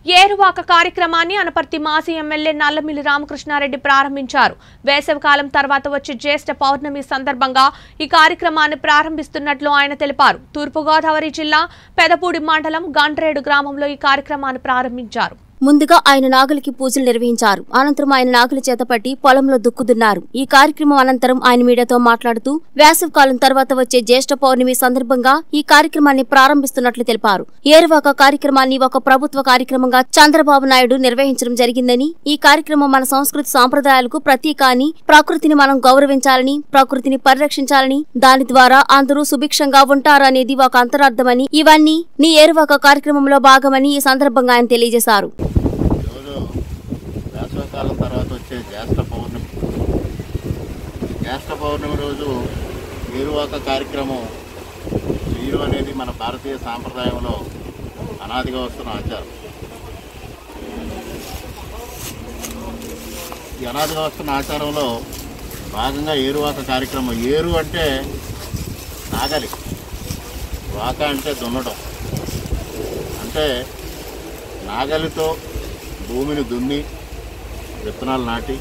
ఏరువాక కార్యక్రమాన్ని అనపర్తి మాజీ ఎమ్మెల్యే నల్లమిల్లి రామకృష్ణారెడ్డి ప్రారంభించారు వేసవికాలం తర్వాత వచ్చే జ్యేష్ఠ పౌర్ణమి సందర్భంగా ఈ కార్యక్రమాన్ని ప్రారంభిస్తున్నట్లు ఆయన తెలిపారు తూర్పుగోదావరి జిల్లా పెదపూడి మండలం గండ్రేడు గ్రామంలో ఈ కార్యక్రమాన్ని ప్రారంభించారు ముందుగా ఆయన నాగులకి పూజలు నిర్వహించారు అనంతరం ఆయన నాగుల చేతపట్టి పొలంలో దుక్కుదున్నారు ఈ కార్యక్రమం అనంతరం ఆయన మీడియాతో మాట్లాడుతూ వేసవి కాలం తర్వాత వచ్చే జ్యేష్ఠ పౌర్ణమి సందర్భంగా ఈ కార్యక్రమాన్ని ప్రారంభిస్తున్నట్లు తెలిపారు ఏరువాక కార్యక్రమాన్ని ఒక ప్రభుత్వ కార్యక్రమంగా చంద్రబాబు నాయుడు నిర్వహించడం జరిగిందని ఈ కార్యక్రమం మన సంస్కృతి సాంప్రదాయాలకు ప్రతీక అని ప్రకృతిని మనం గౌరవించాలని ప్రకృతిని పరిరక్షించాలని దాని ద్వారా అందరూ సుభిక్షంగా ఉంటారనేది ఒక అంతరార్థమని ఇవన్నీ నీ ఏరువాక కార్యక్రమంలో భాగమని ఈ సందర్భంగా ఆయన తెలియజేశారు ఈరోజు వేసవికాలం తర్వాత వచ్చే జ్యేష్ఠ పౌర్ణమి ఈ జ్యేష్ఠ పౌర్ణమి రోజు ఏరువాక కార్యక్రమం చేయడం అనేది మన భారతీయ సాంప్రదాయంలో అనాదిగా వస్తున్న ఆచారం ఈ అనాదిగా వస్తున్న ఆచారంలో భాగంగా ఏరువాక కార్యక్రమం ఏరు అంటే నాగలి వాక అంటే దున్నడం అంటే నాగలితో భూమిని దున్ని విత్తనాలు నాటి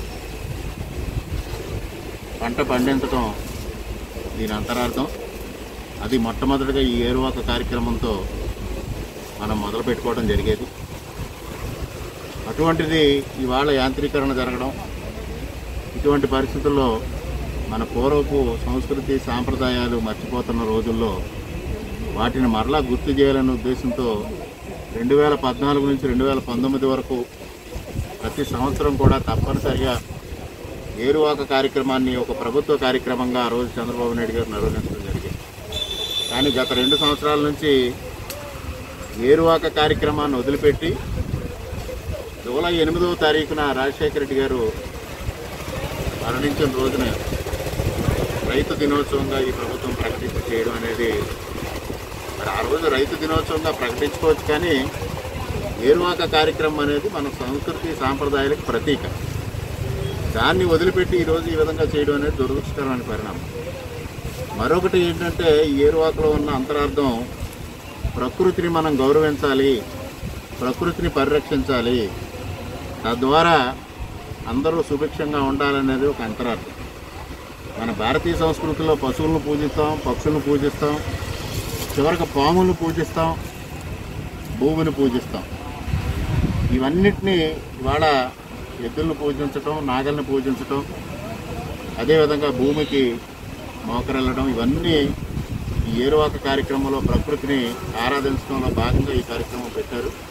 పంట పండించడం దీని అంతరార్థం అది మొట్టమొదటిగా ఈ ఏరువాక కార్యక్రమంతో మనం మొదలు పెట్టుకోవడం జరిగేది అటువంటిది ఇవాళ యాంత్రీకరణ జరగడం ఇటువంటి పరిస్థితుల్లో మన పూర్వపు సంస్కృతి సాంప్రదాయాలు మర్చిపోతున్న రోజుల్లో వాటిని మరలా గుర్తు చేయాలనే ఉద్దేశంతో రెండు వేల పద్నాలుగు నుంచి రెండు వేల పంతొమ్మిది వరకు ప్రతి సంవత్సరం కూడా తప్పనిసరిగా ఏరువాక కార్యక్రమాన్ని ఒక ప్రభుత్వ కార్యక్రమంగా ఆ రోజు చంద్రబాబు నాయుడు గారు నిర్వహించడం జరిగింది కానీ గత రెండు సంవత్సరాల నుంచి ఏరువాక కార్యక్రమాన్ని వదిలిపెట్టి జూలై ఎనిమిదవ తారీఖున రాజశేఖర రెడ్డి గారు మరణించిన రోజున రైతు దినోత్సవంగా ఈ ప్రభుత్వం ప్రకటించి చేయడం అనేది మరి ఆ రోజు రైతు దినోత్సవంగా ప్రకటించుకోవచ్చు కానీ ఏరువాక కార్యక్రమం అనేది మన సంస్కృతి సాంప్రదాయాలకు ప్రతీక దాన్ని వదిలిపెట్టి ఈరోజు ఈ విధంగా చేయడం అనేది దురదృష్టకరమైన పరిణామం మరొకటి ఏంటంటే ఈ ఏరువాకలో ఉన్న అంతరార్థం ప్రకృతిని మనం గౌరవించాలి ప్రకృతిని పరిరక్షించాలి తద్వారా అందరూ సుభిక్షంగా ఉండాలనేది ఒక అంతరార్థం మన భారతీయ సంస్కృతిలో పశువులను పూజిస్తాం పక్షులను పూజిస్తాం చివరికి పాములను పూజిస్తాం భూమిని పూజిస్తాం ఇవన్నిటినీ ఇవాళ ఎద్దులను పూజించటం నాగల్ని పూజించటం అదేవిధంగా భూమికి మోకరెళ్ళడం ఇవన్నీ ఈ ఏరువాక కార్యక్రమంలో ప్రకృతిని ఆరాధించడంలో భాగంగా ఈ కార్యక్రమం పెట్టారు